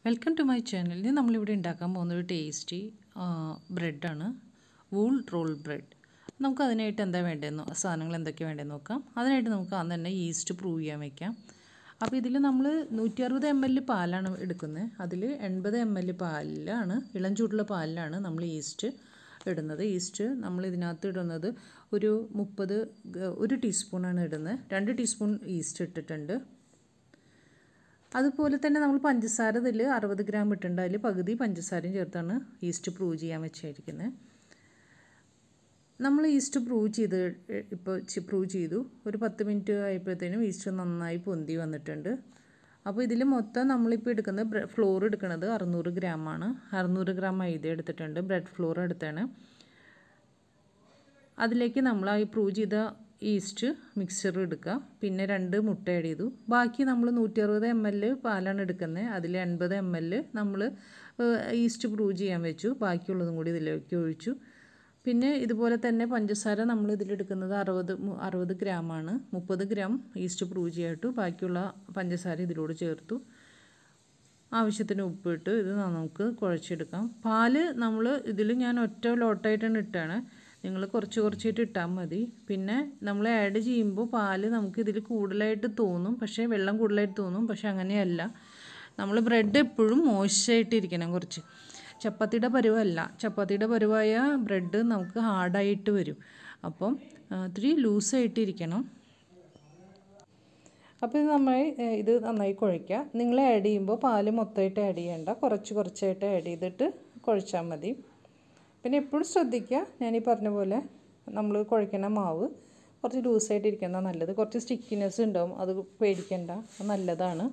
welcome to my channel ഇന്ന് നമ്മളിവിടെ ഉണ്ടാക്കാൻ പോകുന്ന ഒരു ടേസ്റ്റി ബ്രെഡാണ് വൂൾ റോൾ ബ്രെഡ് നമുക്ക് അതിനായിട്ട് എന്താ വേണ്ടതെന്ന് സാധനങ്ങൾ എന്തൊക്കെ വേണ്ടതെന്ന് നോക്കാം അതിനായിട്ട് നമുക്ക് അന്ന് തന്നെ ഈസ്റ്റ് പ്രൂവ് ചെയ്യാൻ വെക്കാം അപ്പോൾ ഇതിൽ നമ്മൾ നൂറ്റി അറുപത് എം എൽ പാലാണ് എടുക്കുന്നത് അതിൽ എൺപത് എം എൽ പാലിലാണ് ഇളം ചൂടുള്ള പാലിലാണ് നമ്മൾ ഈസ്റ്റ് ഇടുന്നത് ഈസ്റ്റ് നമ്മൾ ഇതിനകത്ത് ഇടുന്നത് ഒരു മുപ്പത് ഒരു ടീസ്പൂണാണ് ഇടുന്നത് രണ്ട് ടീസ്പൂൺ ഈസ്റ്റ് ഇട്ടിട്ടുണ്ട് അതുപോലെ തന്നെ നമ്മൾ പഞ്ചസാര ഇതിൽ അറുപത് ഗ്രാം ഇട്ടിട്ടുണ്ട് അതിൽ പകുതി പഞ്ചസാരയും ചേർത്താണ് ഈസ്റ്റ് പ്രൂവ് ചെയ്യാൻ വെച്ചിരിക്കുന്നത് നമ്മൾ ഈസ്റ്റ് പ്രൂവ് ചെയ്ത് ഇപ്പോൾ പ്രൂവ് ചെയ്തു ഒരു പത്ത് മിനിറ്റ് ആയപ്പോഴത്തേനും ഈസ്റ്റ് നന്നായി പൊന്തി വന്നിട്ടുണ്ട് അപ്പോൾ ഇതിൽ മൊത്തം നമ്മളിപ്പോൾ എടുക്കുന്നത് ബ്ര ഫ്ലോർ എടുക്കുന്നത് അറുന്നൂറ് ഗ്രാമാണ് അറുന്നൂറ് ഗ്രാം മൈദ എടുത്തിട്ടുണ്ട് ബ്രെഡ് ഫ്ലോർ എടുത്താണ് അതിലേക്ക് നമ്മൾ ഈ പ്രൂവ് ചെയ്ത ഈസ്റ്റ് മിക്സ്ചർ എടുക്കുക പിന്നെ രണ്ട് മുട്ട ആഡ് ചെയ്തു ബാക്കി നമ്മൾ നൂറ്റി അറുപത് എം എൽ പാലാണ് എടുക്കുന്നത് അതിൽ എൺപത് എം എൽ നമ്മൾ ഈസ്റ്റ് പ്രൂവ് ചെയ്യാൻ വെച്ചു ബാക്കിയുള്ളതും കൂടി ഇതിലേക്ക് ഒഴിച്ചു പിന്നെ ഇതുപോലെ തന്നെ പഞ്ചസാര നമ്മൾ ഇതിലെടുക്കുന്നത് അറുപത് അറുപത് ഗ്രാമാണ് മുപ്പത് ഗ്രാം ഈസ്റ്റ് പ്രൂവ് ചെയ്യായിട്ടു ബാക്കിയുള്ള പഞ്ചസാര ഇതിലൂടെ ചേർത്തു ആവശ്യത്തിന് ഉപ്പിട്ട് ഇത് നമുക്ക് കുഴച്ചെടുക്കാം പാല് നമ്മൾ ഇതിൽ ഞാൻ ഒറ്റ ലോട്ടായിട്ടാണ് ഇട്ടാണ് നിങ്ങൾ കുറച്ച് കുറച്ചായിട്ട് ഇട്ടാൽ മതി പിന്നെ നമ്മൾ ആഡ് ചെയ്യുമ്പോൾ പാല് നമുക്ക് ഇതിൽ കൂടുതലായിട്ട് തോന്നും പക്ഷേ വെള്ളം കൂടുതലായിട്ട് തോന്നും പക്ഷേ അങ്ങനെയല്ല നമ്മൾ ബ്രെഡ് എപ്പോഴും മോശമായിട്ടിരിക്കണം കുറച്ച് ചപ്പാത്തിയുടെ പരുവല്ല ചപ്പാത്തിയുടെ പരുവായ ബ്രെഡ് നമുക്ക് ഹാർഡായിട്ട് വരും അപ്പം ഇത്തിരി ലൂസായിട്ടിരിക്കണം അപ്പോൾ ഇത് നമ്മൾ ഇത് നന്നായി കുഴയ്ക്കുക നിങ്ങൾ ആഡ് ചെയ്യുമ്പോൾ പാല് മൊത്തമായിട്ട് ആഡ് ചെയ്യേണ്ട കുറച്ച് കുറച്ചായിട്ട് ആഡ് ചെയ്തിട്ട് കുഴച്ചാൽ മതി പിന്നെ എപ്പോഴും ശ്രദ്ധിക്കുക ഞാൻ ഈ പറഞ്ഞ പോലെ നമ്മൾ കുഴയ്ക്കണ മാവ് കുറച്ച് ലൂസായിട്ട് ഇരിക്കുന്നത് നല്ലത് കുറച്ച് സ്റ്റിക്കിനെസ് ഉണ്ടാവും അത് പേടിക്കണ്ട നല്ലതാണ്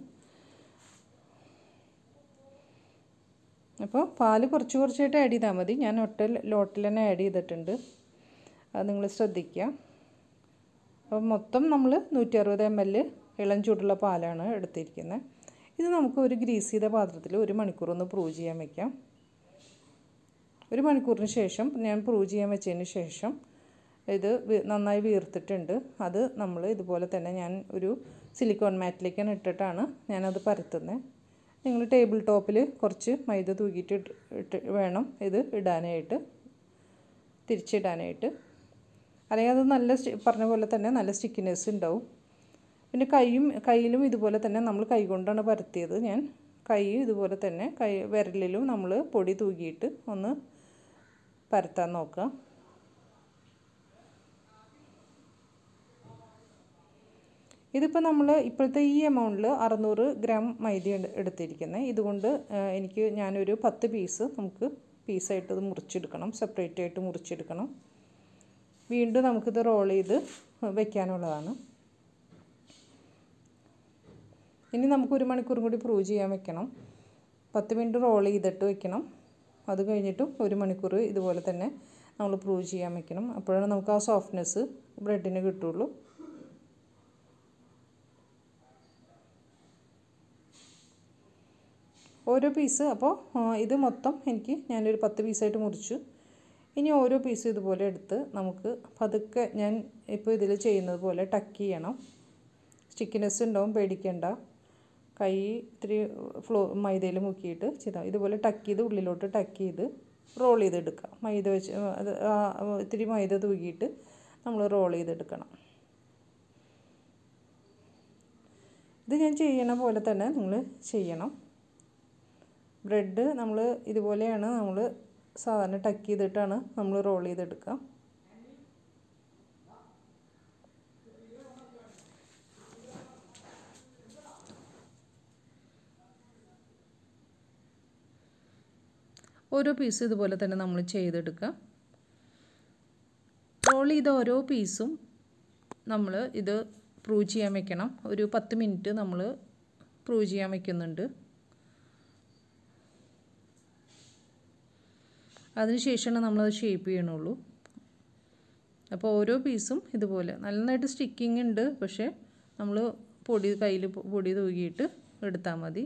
അപ്പോൾ പാല് കുറച്ച് കുറച്ചായിട്ട് ആഡ് ചെയ്താൽ മതി ഞാൻ ഒറ്റ ലോട്ടിൽ തന്നെ ആഡ് ചെയ്തിട്ടുണ്ട് അത് നിങ്ങൾ ശ്രദ്ധിക്കുക അപ്പോൾ മൊത്തം നമ്മൾ നൂറ്റി അറുപത് എം എൽ ഇളം ചൂടുള്ള പാലാണ് എടുത്തിരിക്കുന്നത് ഇത് നമുക്ക് ഒരു ഗ്രീസ് ചെയ്ത പാത്രത്തിൽ ഒരു മണിക്കൂർ ഒന്ന് പ്രൂവ് ചെയ്യാൻ വയ്ക്കാം ഒരു മണിക്കൂറിന് ശേഷം ഞാൻ പ്രൂവ് ചെയ്യാൻ വെച്ചതിന് ശേഷം ഇത് നന്നായി വീർത്തിട്ടുണ്ട് അത് നമ്മൾ ഇതുപോലെ തന്നെ ഞാൻ ഒരു സിലിക്കോൺ മാറ്റിലേക്കാണ് ഇട്ടിട്ടാണ് ഞാനത് പരത്തുന്നത് നിങ്ങൾ ടേബിൾ ടോപ്പിൽ കുറച്ച് മൈദ തൂക്കിയിട്ട് ഇട്ട് വേണം ഇത് ഇടാനായിട്ട് തിരിച്ചിടാനായിട്ട് അല്ലെങ്കിൽ അത് നല്ല പറഞ്ഞ പോലെ തന്നെ നല്ല സ്റ്റിക്കിനെസ് ഉണ്ടാവും പിന്നെ കൈയും കയ്യിലും ഇതുപോലെ തന്നെ നമ്മൾ കൈ കൊണ്ടാണ് പരത്തിയത് ഞാൻ കൈ ഇതുപോലെ തന്നെ കൈ വിരലിലും നമ്മൾ പൊടി തൂക്കിയിട്ട് ഒന്ന് പരത്താൻ നോക്കുക ഇതിപ്പോൾ നമ്മൾ ഇപ്പോഴത്തെ ഈ എമൗണ്ടിൽ അറുന്നൂറ് ഗ്രാം മൈദ എടുത്തിരിക്കുന്നത് ഇതുകൊണ്ട് എനിക്ക് ഞാനൊരു പത്ത് പീസ് നമുക്ക് പീസായിട്ട് ഇത് മുറിച്ചെടുക്കണം സെപ്പറേറ്റ് ആയിട്ട് മുറിച്ചെടുക്കണം വീണ്ടും നമുക്കിത് റോൾ ചെയ്ത് വെക്കാനുള്ളതാണ് ഇനി നമുക്ക് ഒരു മണിക്കൂറും കൂടി പ്രൂവ് ചെയ്യാൻ വെക്കണം പത്ത് മിനിറ്റ് റോൾ ചെയ്തിട്ട് വെക്കണം അത് കഴിഞ്ഞിട്ടും ഒരു മണിക്കൂർ ഇതുപോലെ തന്നെ നമ്മൾ പ്രൂവ് ചെയ്യാൻ വെക്കണം അപ്പോഴാണ് നമുക്ക് ആ സോഫ്റ്റ്നെസ് ബ്രെഡിന് കിട്ടുള്ളൂ ഓരോ പീസ് അപ്പോൾ ഇത് മൊത്തം എനിക്ക് ഞാനൊരു പത്ത് പീസായിട്ട് മുറിച്ചു ഇനി ഓരോ പീസ് ഇതുപോലെ എടുത്ത് നമുക്ക് പതുക്കെ ഞാൻ ഇപ്പോൾ ഇതിൽ ചെയ്യുന്നത് പോലെ ടക്ക് ചെയ്യണം സ്റ്റിക്കിനെസ് ഉണ്ടാവും പേടിക്കേണ്ട കൈ ഇത്തിരി ഫ്ലോ മൈദയിൽ മുക്കിയിട്ട് ചെയ്താൽ ഇതുപോലെ ടക്ക് ചെയ്ത് ഉള്ളിലോട്ട് ടക്ക് ചെയ്ത് റോൾ ചെയ്തെടുക്കുക മൈദ വെച്ച് അത് ഇത്തിരി മൈദ തൂക്കിയിട്ട് നമ്മൾ റോൾ ചെയ്തെടുക്കണം ഇത് ഞാൻ ചെയ്യണ പോലെ തന്നെ നിങ്ങൾ ചെയ്യണം ബ്രെഡ് നമ്മൾ ഇതുപോലെയാണ് നമ്മൾ സാധാരണ ടക്ക് ചെയ്തിട്ടാണ് നമ്മൾ റോൾ ചെയ്തെടുക്കുക ഓരോ പീസ് ഇതുപോലെ തന്നെ നമ്മൾ ചെയ്തെടുക്കുക റോൾ ചെയ്ത ഓരോ പീസും നമ്മൾ ഇത് പ്രൂവ് ചെയ്യാൻ വെക്കണം ഒരു പത്ത് മിനിറ്റ് നമ്മൾ പ്രൂവ് ചെയ്യാൻ വെക്കുന്നുണ്ട് അതിനുശേഷമാണ് നമ്മളത് ഷേപ്പ് ചെയ്യണുള്ളൂ അപ്പോൾ ഓരോ പീസും ഇതുപോലെ നന്നായിട്ട് സ്റ്റിക്കിങ് ഉണ്ട് പക്ഷേ നമ്മൾ പൊടി കയ്യിൽ പൊടി തൂക്കിയിട്ട് എടുത്താൽ മതി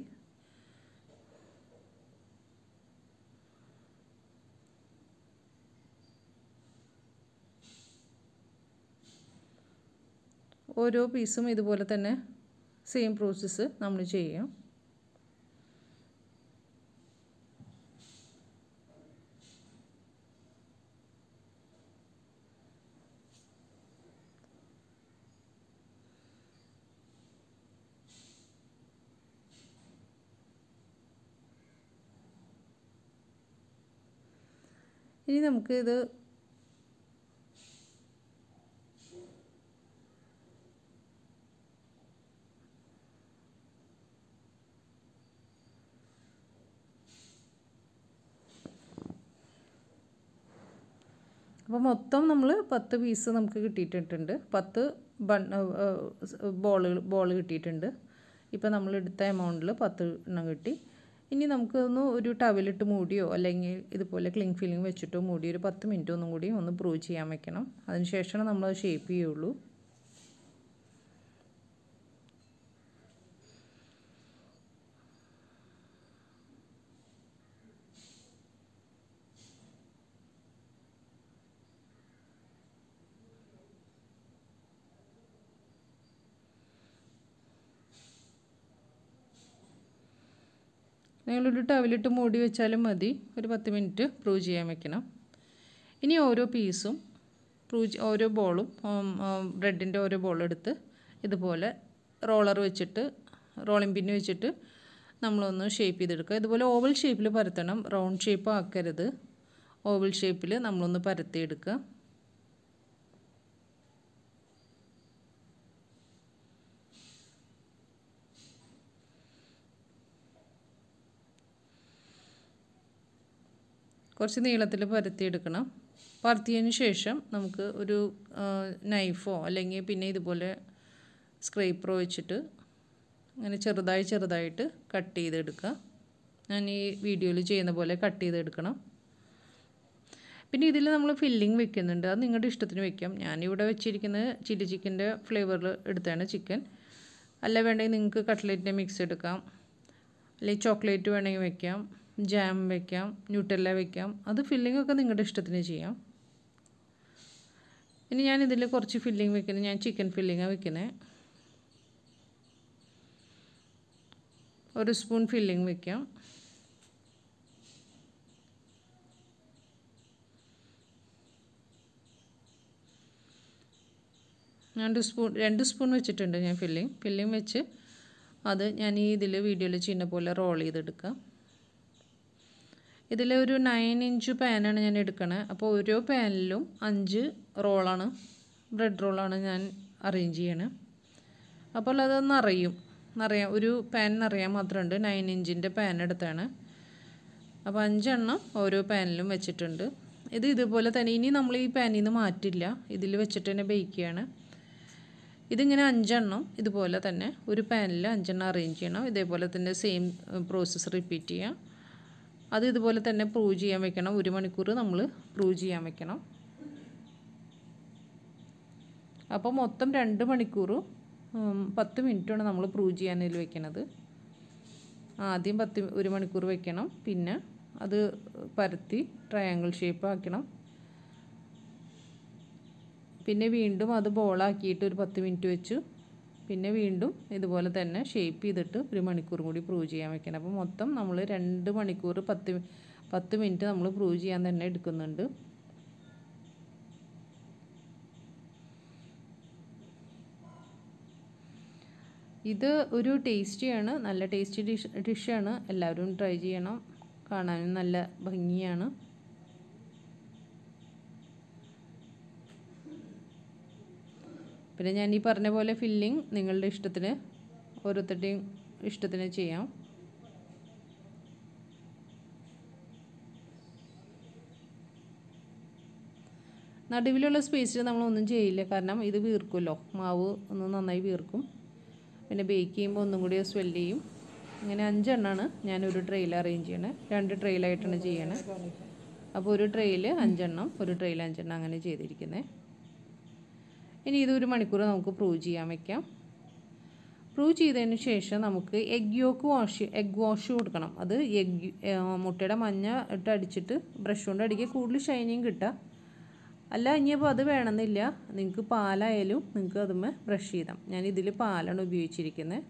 ഓരോ പീസും ഇതുപോലെ തന്നെ സെയിം പ്രോസസ്സ് നമ്മൾ ചെയ്യാം ഇനി നമുക്ക് ഇത് അപ്പോൾ മൊത്തം നമ്മൾ പത്ത് പീസ് നമുക്ക് കിട്ടിയിട്ടുണ്ട് പത്ത് ബൺ ബോളുകൾ ബോൾ കിട്ടിയിട്ടുണ്ട് ഇപ്പോൾ നമ്മൾ എടുത്ത എമൗണ്ടിൽ പത്ത് എണ്ണം കിട്ടി ഇനി നമുക്കൊന്ന് ഒരു ടവലിട്ട് മൂടിയോ അല്ലെങ്കിൽ ഇതുപോലെ ക്ലിങ് ഫില്ലിങ് വെച്ചിട്ടോ മൂടി ഒരു പത്ത് മിനിറ്റ് ഒന്നും കൂടി ഒന്ന് പ്രൂവ് ചെയ്യാൻ വെക്കണം അതിന് ശേഷമാണ് നമ്മൾ ഷേപ്പ് ചെയ്യുള്ളൂ നിങ്ങളൊരു ടവലിട്ട് മൂടി വെച്ചാലും മതി ഒരു പത്ത് മിനിറ്റ് പ്രൂവ് ചെയ്യാൻ വെക്കണം ഇനി ഓരോ പീസും പ്രൂവ് ഓരോ ബോളും ബ്രെഡിൻ്റെ ഓരോ ബോളും എടുത്ത് ഇതുപോലെ റോളർ വെച്ചിട്ട് റോളിംഗ് പിന്ന് വെച്ചിട്ട് നമ്മളൊന്ന് ഷേപ്പ് ചെയ്തെടുക്കുക ഇതുപോലെ ഓവൽ ഷേപ്പിൽ പരത്തണം റൗണ്ട് ഷേപ്പ് ആക്കരുത് ഓവൽ ഷേപ്പിൽ നമ്മളൊന്ന് പരത്തിയെടുക്കുക കുറച്ച് നീളത്തിൽ പരത്തിയെടുക്കണം പരത്തിയതിന് ശേഷം നമുക്ക് ഒരു നൈഫോ അല്ലെങ്കിൽ പിന്നെ ഇതുപോലെ സ്ക്രൈപ്പറോ വെച്ചിട്ട് അങ്ങനെ ചെറുതായി ചെറുതായിട്ട് കട്ട് ചെയ്തെടുക്കുക ഞാൻ ഈ വീഡിയോയിൽ ചെയ്യുന്ന പോലെ കട്ട് ചെയ്തെടുക്കണം പിന്നെ ഇതിൽ നമ്മൾ ഫില്ലിങ് വെക്കുന്നുണ്ട് അത് നിങ്ങളുടെ ഇഷ്ടത്തിന് വെക്കാം ഞാനിവിടെ വെച്ചിരിക്കുന്നത് ചില്ലി ചിക്കൻ്റെ ഫ്ലേവറിൽ എടുത്താണ് ചിക്കൻ അല്ല വേണമെങ്കിൽ നിങ്ങൾക്ക് കട്ട്ലേറ്റിൻ്റെ മിക്സ് എടുക്കാം അല്ലെങ്കിൽ ചോക്ലേറ്റ് വേണമെങ്കിൽ വെക്കാം ജാം വെക്കാം ന്യൂട്ടെല്ല വെക്കാം അത് ഫില്ലിംഗ് ഒക്കെ നിങ്ങളുടെ ഇഷ്ടത്തിന് ചെയ്യാം ഇനി ഞാൻ ഇതിൽ കുറച്ച് ഫില്ലിംഗ് വെക്കുന്നത് ഞാൻ ചിക്കൻ ഫില്ലിങ്ങാണ് വെക്കുന്നത് ഒരു സ്പൂൺ ഫില്ലിംഗ് വെക്കാം രണ്ട് സ്പൂൺ രണ്ട് സ്പൂൺ വെച്ചിട്ടുണ്ട് ഞാൻ ഫില്ലിംഗ് ഫില്ലിംഗ് വെച്ച് അത് ഞാൻ ഈ ഇതിൽ വീഡിയോയിൽ ചെയ്യുന്ന പോലെ റോൾ ചെയ്തെടുക്കാം ഇതിൽ ഒരു നയൻ ഇഞ്ച് പാനാണ് ഞാൻ എടുക്കണത് അപ്പോൾ ഓരോ പാനിലും അഞ്ച് റോളാണ് ബ്രെഡ് റോളാണ് ഞാൻ അറേഞ്ച് ചെയ്യണത് അപ്പോൾ അത് നിറയും നിറയാം ഒരു പാൻ നിറയാൻ മാത്രമുണ്ട് നയൻ ഇഞ്ചിൻ്റെ പാൻ എടുത്താണ് അപ്പോൾ അഞ്ചെണ്ണം ഓരോ പാനിലും വെച്ചിട്ടുണ്ട് ഇത് ഇതുപോലെ തന്നെ ഇനി നമ്മൾ ഈ പാനിൽ നിന്ന് മാറ്റില്ല ഇതിൽ വെച്ചിട്ട് തന്നെ ബേക്ക് ചെയ്യാണ് ഇതിങ്ങനെ അഞ്ചെണ്ണം ഇതുപോലെ തന്നെ ഒരു പാനിൽ അഞ്ചെണ്ണം അറേഞ്ച് ചെയ്യണം ഇതേപോലെ തന്നെ സെയിം പ്രോസസ്സ് റിപ്പീറ്റ് ചെയ്യാം അത് ഇതുപോലെ തന്നെ പ്രൂവ് ചെയ്യാൻ വെക്കണം ഒരു മണിക്കൂർ നമ്മൾ പ്രൂവ് ചെയ്യാൻ വെക്കണം അപ്പോൾ മൊത്തം രണ്ട് മണിക്കൂർ പത്ത് മിനിറ്റാണ് നമ്മൾ പ്രൂവ് ചെയ്യാനിൽ വെക്കണത് ആദ്യം പത്ത് ഒരു മണിക്കൂർ വെക്കണം പിന്നെ അത് പരത്തി ട്രയാങ്കിൾ ഷേപ്പ് ആക്കണം പിന്നെ വീണ്ടും അത് ബോളാക്കിയിട്ട് ഒരു പത്ത് മിനിറ്റ് വെച്ചു പിന്നെ വീണ്ടും ഇതുപോലെ തന്നെ ഷേപ്പ് ചെയ്തിട്ട് ഒരു മണിക്കൂർ കൂടി പ്രൂവ് ചെയ്യാൻ വെക്കണം അപ്പോൾ മൊത്തം നമ്മൾ രണ്ട് മണിക്കൂർ പത്ത് പത്ത് മിനിറ്റ് നമ്മൾ പ്രൂവ് ചെയ്യാൻ തന്നെ എടുക്കുന്നുണ്ട് ഇത് ഒരു ടേസ്റ്റിയാണ് നല്ല ടേസ്റ്റി ഡിഷ് ഡിഷാണ് എല്ലാവരും ട്രൈ ചെയ്യണം കാണാനും നല്ല ഭംഗിയാണ് പിന്നെ ഞാൻ ഈ പറഞ്ഞ പോലെ ഫില്ലിങ് നിങ്ങളുടെ ഇഷ്ടത്തിന് ഓരോരുത്തരുടെയും ഇഷ്ടത്തിന് ചെയ്യാം നടുവിലുള്ള സ്പേസിൽ നമ്മളൊന്നും ചെയ്യില്ല കാരണം ഇത് വീർക്കുമല്ലോ മാവ് ഒന്ന് നന്നായി വീർക്കും പിന്നെ ബേക്ക് ചെയ്യുമ്പോൾ ഒന്നും കൂടി സ്വെല്ല് ചെയ്യും ഇങ്ങനെ അഞ്ചെണ്ണമാണ് ഞാനൊരു ട്രെയിൽ അറേഞ്ച് ചെയ്യണേ രണ്ട് ട്രെയിലായിട്ടാണ് ചെയ്യണേ അപ്പോൾ ഒരു ട്രെയിൽ അഞ്ചെണ്ണം ഒരു ട്രെയിൽ അഞ്ചെണ്ണം അങ്ങനെ ചെയ്തിരിക്കുന്നത് ഇനി ഇത് ഒരു മണിക്കൂർ നമുക്ക് പ്രൂവ് ചെയ്യാൻ വെക്കാം പ്രൂവ് ചെയ്തതിന് ശേഷം നമുക്ക് egg yolk wash egg wash കൊടുക്കണം അത് എഗ് മുട്ടയുടെ മഞ്ഞ ഇട്ട് അടിച്ചിട്ട് ബ്രഷ് കൊണ്ട് അടിക്കുക കൂടുതൽ ഷൈനിങ് കിട്ടുക അല്ല ഇനിയിപ്പോൾ അത് വേണമെന്നില്ല നിങ്ങൾക്ക് പാലായാലും നിങ്ങൾക്ക് അതുമ്മേ ബ്രഷ് ചെയ്താം ഞാൻ ഇതിൽ പാലാണ് ഉപയോഗിച്ചിരിക്കുന്നത്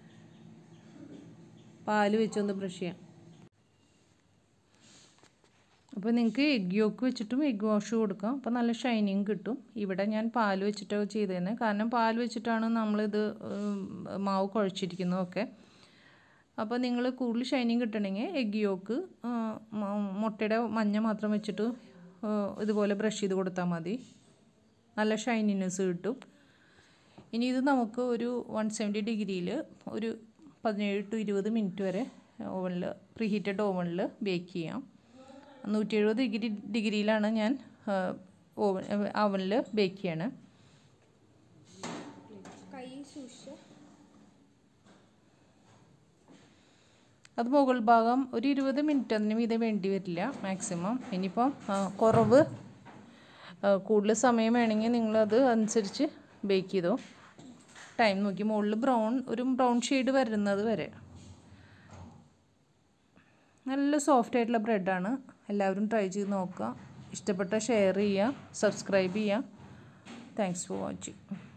പാല് വെച്ചൊന്ന് ബ്രഷ് ചെയ്യാം അപ്പോൾ നിങ്ങൾക്ക് എഗ് യോക്ക് വെച്ചിട്ടും എഗ് വാഷ് കൊടുക്കാം അപ്പോൾ നല്ല ഷൈനിങ് കിട്ടും ഇവിടെ ഞാൻ പാൽ വെച്ചിട്ടാണ് ചെയ്തത് കാരണം പാൽ വെച്ചിട്ടാണ് നമ്മളിത് മാവ് കുഴച്ചിരിക്കുന്നതൊക്കെ അപ്പോൾ നിങ്ങൾ കൂടുതൽ ഷൈനിങ് കിട്ടണമെങ്കിൽ എഗ് യോക്ക് മുട്ടയുടെ മഞ്ഞ മാത്രം വെച്ചിട്ട് ഏഹ്, ഇതുപോലെ ബ്രഷ് ചെയ്ത് കൊടുത്താൽ മതി നല്ല ഷൈനിനെസ് കിട്ടും ഇനി ഇത് നമുക്ക് ഒരു വൺ സെവൻറ്റി ഡിഗ്രിയിൽ ഒരു പതിനേഴ് ടു ഇരുപത് മിനിറ്റ് വരെ ഓവനിൽ പ്രീഹീറ്റഡ് ഓവനിൽ ബേക്ക് ചെയ്യാം നൂറ്റി എഴുപത് ഡിഗ്രി ഡിഗ്രിയിലാണ് ഞാൻ ഓവൻ അവനിൽ ബേക്ക് ചെയ്യണേ കൈ സൂക്ഷിച്ച് അത് മുകൾ ഭാഗം ഒരു ഇരുപത് മിനിറ്റ് അതിന് മീതെ വേണ്ടി വരില്ല മാക്സിമം ഇനിയിപ്പം ആ, കുറവ് ആ, കൂടുതൽ സമയം വേണമെങ്കിൽ നിങ്ങളത് അനുസരിച്ച് ബേക്ക് ചെയ്തോ ടൈം നോക്കി മുകളിൽ ബ്രൗൺ ഒരു ബ്രൗൺ ഷെയ്ഡ് വരുന്നത് വരെ നല്ല സോഫ്റ്റ് ആയിട്ടുള്ള ബ്രെഡാണ് എല്ലാവരും ട്രൈ ചെയ്ത് നോക്കുക ഇഷ്ടപ്പെട്ട ഷെയർ ചെയ്യുക സബ്സ്ക്രൈബ് ചെയ്യുക താങ്ക്സ് ഫോർ വാച്ചിങ്